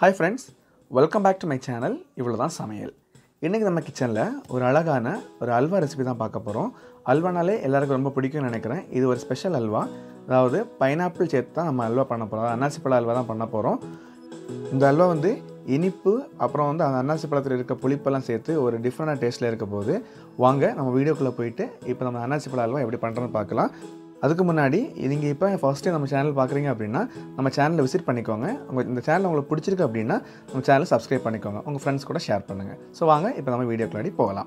hi friends welcome back to my channel இவ்வளோ தான் சமையல் இன்றைக்கி நம்ம கிச்சனில் ஒரு அழகான ஒரு அல்வா ரெசிபி தான் பார்க்க போகிறோம் அல்வானாலே எல்லாருக்கும் ரொம்ப பிடிக்கும்னு நினைக்கிறேன் இது ஒரு ஸ்பெஷல் அல்வா அதாவது பைனாப்பிள் சேர்த்து தான் நம்ம அல்வா பண்ண போகிறோம் அன்னாசி பழ அல்வா தான் பண்ண போகிறோம் இந்த அல்வா வந்து இனிப்பு அப்புறம் வந்து அந்த அன்னாசி பழத்தில் இருக்க புளிப்பெல்லாம் சேர்த்து ஒரு டிஃப்ரெண்டான டேஸ்ட்டில் இருக்க போது வாங்க நம்ம வீடியோக்குள்ளே போயிட்டு இப்போ நம்ம அன்னாசி பழ அல்வா எப்படி பண்ணுறோன்னு பார்க்கலாம் அதுக்கு முன்னாடி நீங்கள் இப்போ ஃபஸ்ட்டு நம்ம சேனல் பார்க்குறீங்க அப்படின்னா நம்ம சேனலை விசிட் பண்ணிக்கோங்க உங்கள் இந்த சேனல் உங்களுக்கு பிடிச்சிருக்கு அப்படின்னா நம்ம சேனலை சப்ஸ்கிரைப் பண்ணிக்கோங்க உங்கள் ஃப்ரெண்ட்ஸ் கூட ஷேர் பண்ணுங்கள் ஸோ வாங்க இப்போ நம்ம வீடியோக்குள்ளாடி போகலாம்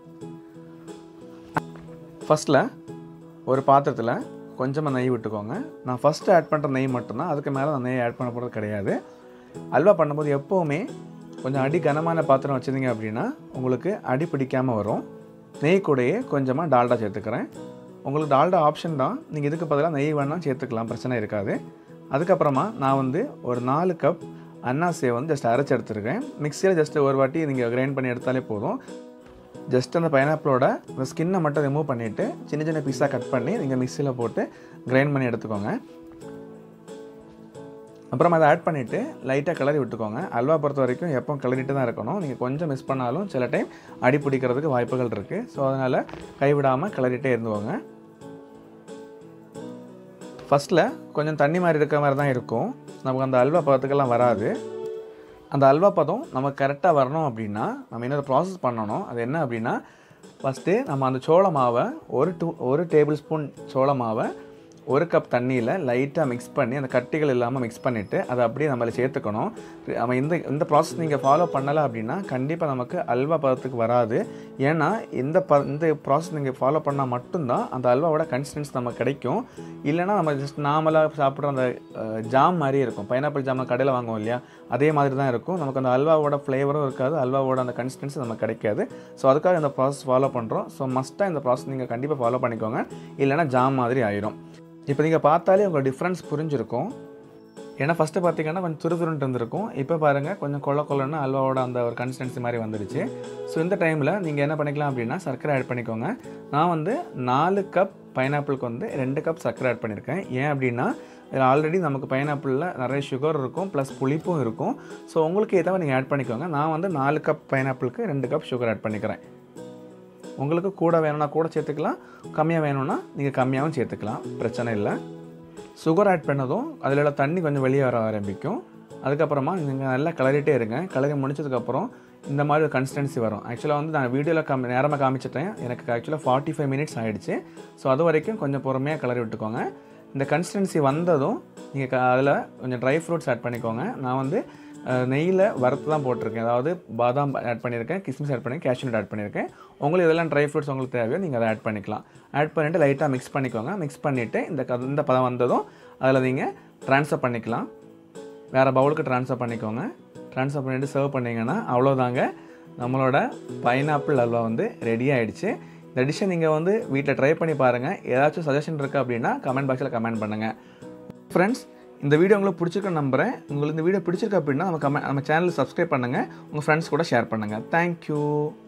ஃபஸ்ட்டில் ஒரு பாத்திரத்தில் கொஞ்சமாக நெய் விட்டுக்கோங்க நான் ஃபஸ்ட்டு ஆட் பண்ணுற நெய் மட்டும்தான் அதுக்கு மேலே நான் நெய் ஆட் பண்ண போகிறது கிடையாது அல்வா பண்ணும்போது எப்போவுமே கொஞ்சம் அடி கனமான பாத்திரம் வச்சுருந்தீங்க அப்படின்னா உங்களுக்கு அடி பிடிக்காமல் வரும் நெய் கூடயே கொஞ்சமாக டால்டா சேர்த்துக்கிறேன் உங்களுக்கு டால்டா ஆப்ஷன் தான் நீங்கள் இதுக்கு பதிலாக நெய் வேணால் சேர்த்துக்கலாம் பிரச்சனை இருக்காது அதுக்கப்புறமா நான் வந்து ஒரு நாலு கப் அன்னாசியை வந்து ஜஸ்ட் அரைச்சி எடுத்துருக்கேன் மிக்சியில் ஜஸ்ட் ஒரு வாட்டி நீங்கள் கிரைண்ட் பண்ணி எடுத்தாலே போதும் ஜஸ்ட் அந்த பைனாப்பிளோட அந்த ஸ்கின்னை மட்டும் ரிமூவ் பண்ணிவிட்டு சின்ன சின்ன பீஸாக கட் பண்ணி நீங்கள் மிக்சியில் போட்டு கிரைண்ட் பண்ணி எடுத்துக்கோங்க அப்புறம் அதை ஆட் பண்ணிவிட்டு லைட்டாக கிளறி விட்டுக்கோங்க அல்வா பொறுத்த வரைக்கும் எப்போ கிளறிட்டு தான் இருக்கணும் நீங்கள் கொஞ்சம் மிஸ் பண்ணாலும் சில டைம் அடி பிடிக்கிறதுக்கு வாய்ப்புகள் இருக்குது ஸோ அதனால் கைவிடாமல் கிளறிட்டே இருந்துவோங்க ஃபஸ்ட்டில் கொஞ்சம் தண்ணி மாதிரி இருக்க மாதிரி தான் இருக்கும் நமக்கு அந்த அல்வா பதத்துக்கெல்லாம் வராது அந்த அல்வா பதம் நமக்கு கரெக்டாக வரணும் அப்படின்னா நம்ம இன்னொரு ப்ராசஸ் பண்ணணும் அது என்ன அப்படின்னா ஃபஸ்ட்டு நம்ம அந்த சோள மாவை ஒரு டூ ஒரு டேபிள் ஸ்பூன் சோள மாவை ஒரு கப் தண்ணியில் லைட்டாக மிக்ஸ் பண்ணி அந்த கட்டிகள் இல்லாமல் மிக்ஸ் பண்ணிவிட்டு அதை அப்படியே நம்மளை சேர்த்துக்கணும் நம்ம இந்த இந்த ப்ராசஸ் நீங்கள் ஃபாலோ பண்ணலை அப்படின்னா கண்டிப்பாக நமக்கு அல்வா பதத்துக்கு வராது ஏன்னா இந்த ப இந்த ப்ராசஸ் நீங்கள் ஃபாலோ பண்ணால் மட்டும்தான் அந்த அல்வாவோட கன்சிஸ்டன்ஸ் நமக்கு கிடைக்கும் இல்லைனா நம்ம ஜஸ்ட் நார்மலாக சாப்பிட்ற அந்த அஹ், ஜாம் மாதிரி இருக்கும் பைனாப்பிள் ஜாம் கடையில் வாங்குவோம் இல்லையா அதே மாதிரி தான் இருக்கும் நமக்கு அந்த அல்வாவோட ஃப்ளேவரும் இருக்காது அல்வாவோட அந்த கன்சிஸ்டன்சி நமக்கு கிடைக்காது ஸோ அதுக்காக இந்த ப்ராசஸ் ஃபாலோ பண்ணுறோம் ஸோ மஸ்ட்டாக இந்த ப்ராசஸ் நீங்கள் கண்டிப்பாக ஃபாலோ பண்ணிக்கோங்க இல்லைனா ஜாம் மாதிரி ஆயிரும் இப்போ நீங்கள் பார்த்தாலே உங்களுக்கு டிஃப்ரென்ஸ் புரிஞ்சிருக்கும் ஏன்னா ஃபஸ்ட்டு பார்த்தீங்கன்னா கொஞ்சம் துருதுருன்ட்டு இருந்திருக்கும் இப்போ பாருங்கள் கொஞ்சம் கொள்ள கொள்ளன்னு அல்வாவோட அந்த ஒரு கன்சிஸ்டன்சி மாதிரி வந்துடுச்சு ஸோ இந்த டைமில் நீங்கள் என்ன பண்ணிக்கலாம் அப்படின்னா சர்க்கரை ஆட் பண்ணிக்கோங்க நான் வந்து நாலு கப் பைனாப்பிளுக்கு வந்து ரெண்டு கப் சர்க்கரை ஆட் பண்ணியிருக்கேன் ஏன் அப்படின்னா இதில் ஆல்ரெடி நமக்கு பைனாப்பிளில் நிறைய சுகர் இருக்கும் ப்ளஸ் புளிப்பும் இருக்கும் ஸோ உங்களுக்கு ஏதாவது நீங்கள் ஆட் பண்ணிக்கோங்க நான் வந்து நாலு கப் பைனாப்பிளுக்கு ரெண்டு கப் சுகர் ஆட் பண்ணிக்கிறேன் உங்களுக்கு கூட வேணும்னா கூட சேர்த்துக்கலாம் கம்மியாக வேணும்னா நீங்கள் கம்மியாகவும் சேர்த்துக்கலாம் பிரச்சனை இல்லை சுகர் ஆட் பண்ணதும் அதில் உள்ள தண்ணி கொஞ்சம் வெளியே வர ஆரம்பிக்கும் அதுக்கப்புறமா நீங்கள் நல்லா கிளறிட்டே இருங்க கிளறி முடிச்சதுக்கப்புறம் இந்த மாதிரி ஒரு கன்சிஸ்டன்சி வரும் ஆக்சுவலாக வந்து நான் வீடியோவில் காமி நேரமாக காமிச்சிட்டேன் எனக்கு ஆக்சுவலாக ஃபார்ட்டி ஃபைவ் மினிட்ஸ் ஆகிடுச்சு ஸோ அது வரைக்கும் கொஞ்சம் பொறுமையாக கிளறி விட்டுக்கோங்க இந்த கன்சிஸ்டன்சி வந்ததும் நீங்கள் அதில் கொஞ்சம் ட்ரை ஃப்ரூட்ஸ் ஆட் பண்ணிக்கோங்க நான் வந்து அஹ், நெய்யில் வறுத்து தான் போட்டிருக்கேன் அதாவது பாதாம் ஆட் பண்ணியிருக்கேன் கிஸ்மிஸ் ஆட் பண்ணி கேஷ்யூ ஆட் பண்ணியிருக்கேன் உங்களுக்கு இதெல்லாம் ட்ரை ஃப்ரூட்ஸ் உங்களுக்கு தேவையோ நீங்கள் அதை ஆட் பண்ணிக்கலாம் ஆட் பண்ணிவிட்டு லைட்டாக மிக்ஸ் பண்ணிக்கோங்க மிக்ஸ் பண்ணிவிட்டு இந்த க இந்த பதம் வந்ததும் அதில் நீங்கள் ட்ரான்ஸ்ஃபர் பண்ணிக்கலாம் வேறு பவுலுக்கு ட்ரான்ஸ்ஃபர் பண்ணிக்கோங்க ட்ரான்ஸ்ஃபர் பண்ணிவிட்டு சர்வ் பண்ணிங்கன்னா அவ்வளோதாங்க நம்மளோட பைனாப்பிள் அல்வா வந்து ரெடி ஆகிடுச்சு இந்த டிஷ்ஷை நீங்கள் வந்து வீட்டில் ட்ரை பண்ணி பாருங்கள் ஏதாச்சும் சஜஷன் இருக்குது அப்படின்னா கமெண்ட் பாக்ஸில் கமெண்ட் பண்ணுங்கள் ஃப்ரெண்ட்ஸ் இந்த வீடியோ உங்களுக்கு பிடிச்சிருக்குன்னு நம்புகிறேன் உங்களுக்கு இந்த வீடியோ பிடிச்சிருக்கு அப்படின்னா நம்ம கமெண்ட் நம்ம சேனல் சப்ஸ்கிரைப் பண்ணுங்கள் உங்கள் ஃப்ரெண்ட்ஸ் கூட ஷேர் பண்ணுங்கள் தேங்க்யூ